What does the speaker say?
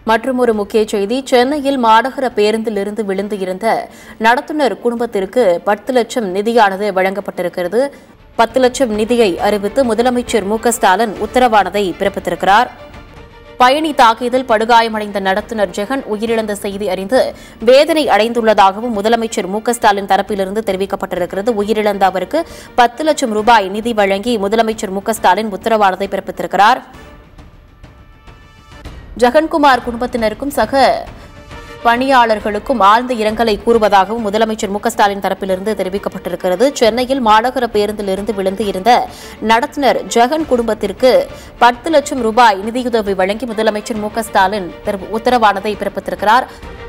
மற்றும் ஒரு முக்கிய செய்தி சென்னையில் மாநகர பேருந்தில் இருந்து விழுந்து இருந்த நடத்துனர் குடும்பத்திற்கு பத்து லட்சம் நிதியானது வழங்கப்பட்டிருக்கிறது பத்து லட்சம் நிதியை அறிவித்து முதலமைச்சர் மு க ஸ்டாலின் உத்தரவானதை பிறப்பித்திருக்கிறார் பயணி தாக்கியதில் படுகாயமடைந்த நடத்துனர் ஜெகன் உயிரிழந்த செய்தி அறிந்து வேதனை அடைந்துள்ளதாகவும் முதலமைச்சர் மு க ஸ்டாலின் தரப்பிலிருந்து தெரிவிக்கப்பட்டிருக்கிறது உயிரிழந்த அவருக்கு பத்து லட்சம் ரூபாய் நிதி வழங்கி முதலமைச்சர் மு க ஸ்டாலின் உத்தரவானத்தை பிறப்பித்திருக்கிறார் ஜெகன்குமார் குடும்பத்தினருக்கும் சக பணியாளர்களுக்கும் ஆழ்ந்த இரங்கலை கூறுவதாகவும் முதலமைச்சர் மு க ஸ்டாலின் தரப்பிலிருந்து தெரிவிக்கப்பட்டிருக்கிறது சென்னையில் மாநகர பேருந்திலிருந்து விழுந்து இருந்த நடத்துனர் ஜெகன் குடும்பத்திற்கு பத்து லட்சம் ரூபாய் நிதியுதவி வழங்கி முதலமைச்சர் மு க ஸ்டாலின் தெரிவி- உத்தரவானதை பிறப்பித்திருக்கிறார்